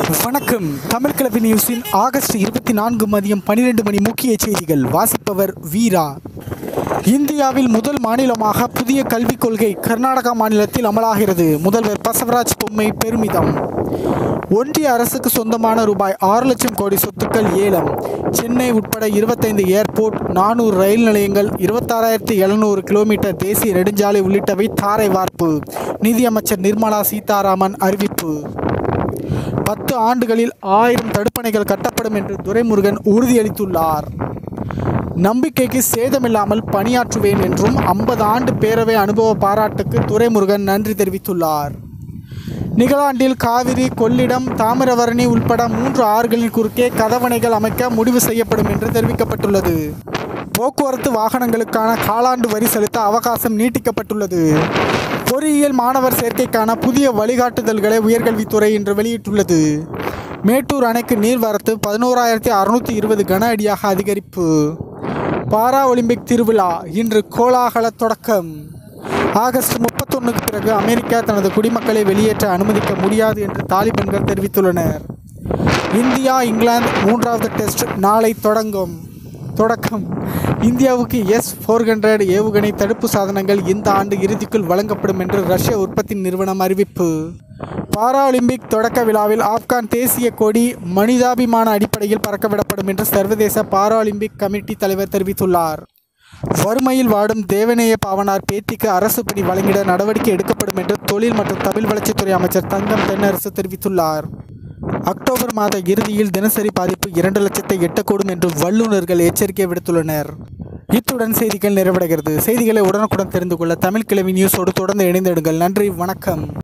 வணக்கம் தமிழ் கிளபி நியூஸின் ஆகஸ்ட் இருபத்தி நான்கு மதியம் பனிரெண்டு மணி முக்கிய செய்திகள் வாசிப்பவர் வீரா இந்தியாவில் முதல் மாநிலமாக புதிய கல்விக் கொள்கை கர்நாடகா மாநிலத்தில் அமலாகிறது முதல்வர் பசவராஜ் பொம்மை பெருமிதம் ஒன்றிய அரசுக்கு சொந்தமான ரூபாய் ஆறு லட்சம் கோடி சொத்துக்கள் ஏலம் சென்னை உட்பட இருபத்தைந்து ஏர்போர்ட் நானூறு ரயில் நிலையங்கள் இருபத்தாறாயிரத்தி எழுநூறு கிலோமீட்டர் தேசிய நெடுஞ்சாலை உள்ளிட்டவை தாரை வார்ப்பு நிதியமைச்சர் நிர்மலா சீதாராமன் அறிவிப்பு பத்து ஆண்டுகளில் ஆயிரம் தடுப்பணைகள் கட்டப்படும் என்று துரைமுருகன் உறுதியளித்துள்ளார் நம்பிக்கைக்கு சேதமில்லாமல் பணியாற்றுவேன் என்றும் ஐம்பது ஆண்டு பேரவை அனுபவ பாராட்டுக்கு துரைமுருகன் நன்றி தெரிவித்துள்ளார் நிகழாண்டில் காவிரி கொள்ளிடம் தாமிரபரணி உள்பட மூன்று ஆறுகளின் குறுக்கே கதவணைகள் அமைக்க முடிவு செய்யப்படும் என்று தெரிவிக்கப்பட்டுள்ளது போக்குவரத்து வாகனங்களுக்கான காலாண்டு வரி செலுத்த அவகாசம் நீட்டிக்கப்பட்டுள்ளது பொறியியல் மாணவர் சேர்க்கைக்கான புதிய வழிகாட்டுதல்களை உயர்கல்வித்துறை இன்று வெளியிட்டுள்ளது மேட்டூர் அணைக்கு நீர்வரத்து பதினோராயிரத்தி அறுநூற்றி இருபது கன அடியாக அதிகரிப்பு பாரா ஒலிம்பிக் திருவிழா இன்று கோலாகல தொடக்கம் ஆகஸ்ட் முப்பத்தொன்னுக்கு பிறகு அமெரிக்கா தனது குடிமக்களை வெளியேற்ற அனுமதிக்க முடியாது என்று தாலிபன்கள் தெரிவித்துள்ளனர் இந்தியா இங்கிலாந்து மூன்றாவது டெஸ்ட் நாளை தொடங்கும் தொடக்கம் இந்தியாவுக்கு எஸ் ஃபோர் ஹண்ட்ரட் ஏவுகணை தடுப்பு சாதனங்கள் இந்த ஆண்டு இறுதிக்குள் வழங்கப்படும் என்று ரஷ்ய உற்பத்தி நிறுவனம் அறிவிப்பு பாராலிம்பிக் தொடக்க விழாவில் ஆப்கான் தேசிய கொடி மனிதாபிமான அடிப்படையில் பறக்கவிடப்படும் என்று சர்வதேச பாராலிம்பிக் கமிட்டி தலைவர் தெரிவித்துள்ளார் வறுமையில் வாடும் தேவநேய பாவனார் பேத்திக்கு அரசு பணி வழங்கிட நடவடிக்கை எடுக்கப்படும் என்று தொழில் மற்றும் தமிழ் வளர்ச்சித்துறை அமைச்சர் தங்கம் தென்னரசு தெரிவித்துள்ளார் அக்டோபர் மாத இறுதியில் தினசரி பாதிப்பு இரண்டு லட்சத்தை எட்டக்கூடும் என்று வல்லுநர்கள் எச்சரிக்கை விடுத்துள்ளனர் இத்துடன் செய்திகள் நிறைவடைகிறது செய்திகளை உடனுக்குடன் தெரிந்து கொள்ள தமிழ் கிழவி நியூஸோடு தொடர்ந்து இணைந்திடுங்கள் நன்றி வணக்கம்